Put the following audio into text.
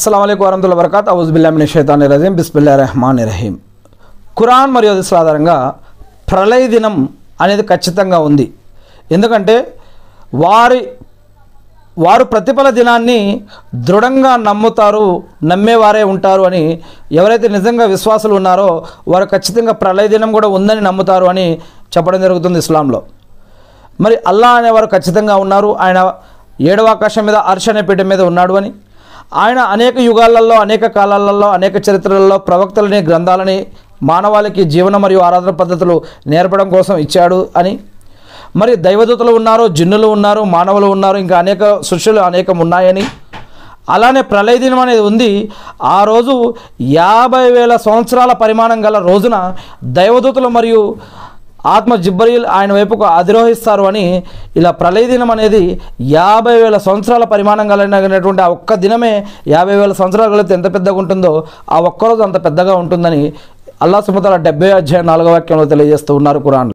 అస్సలం అయికు వరహతుల్లా వరకాత్ అవుజుబిల్లామిని షైతాని రజీం బిస్మిల్లా రెహమాన్ రహీం ఖురాన్ మరియు హదీసుల ఆధారంగా ప్రళయ దినం అనేది ఖచ్చితంగా ఉంది ఎందుకంటే వారి వారు ప్రతిఫల దినాన్ని దృఢంగా నమ్ముతారు నమ్మేవారే ఉంటారు అని ఎవరైతే నిజంగా విశ్వాసులు ఉన్నారో వారు ఖచ్చితంగా ప్రళయ దినం కూడా ఉందని నమ్ముతారు అని చెప్పడం జరుగుతుంది ఇస్లాంలో మరి అల్లా అనేవారు ఖచ్చితంగా ఉన్నారు ఆయన ఏడవ ఆకాశం మీద అర్ష అనే పీఠం మీద ఉన్నాడు అని ఆయన అనేక యుగాలలో అనేక కాలాలలో అనేక చరిత్రలలో ప్రవక్తలని గ్రంథాలని మానవాళికి జీవన మరియు ఆరాధన పద్ధతులు నేర్పడం కోసం ఇచ్చాడు అని మరి దైవదూతలు ఉన్నారు జిన్నులు ఉన్నారు మానవులు ఉన్నారు ఇంకా అనేక సృష్టిలు అనేకం ఉన్నాయని అలానే ప్రళయ దినం అనేది ఉంది ఆ రోజు యాభై వేల సంవత్సరాల పరిమాణం గల రోజున దైవదూతలు మరియు ఆత్మ జిబ్బరీల్ ఆయన వైపుకు అధిరోహిస్తారు అని ఇలా ప్రళయ దినం అనేది యాభై వేల సంవత్సరాల పరిమాణం కలిగినటువంటి ఆ ఒక్క దినమే యాభై వేల సంవత్సరాలు కలిగితే ఎంత పెద్దగా ఉంటుందో ఆ ఒక్కరోజు అంత పెద్దగా ఉంటుందని అల్లా సుమతల డెబ్బై అధ్యాయం నాలుగో వాక్యంలో తెలియజేస్తూ ఉన్నారు కురాన్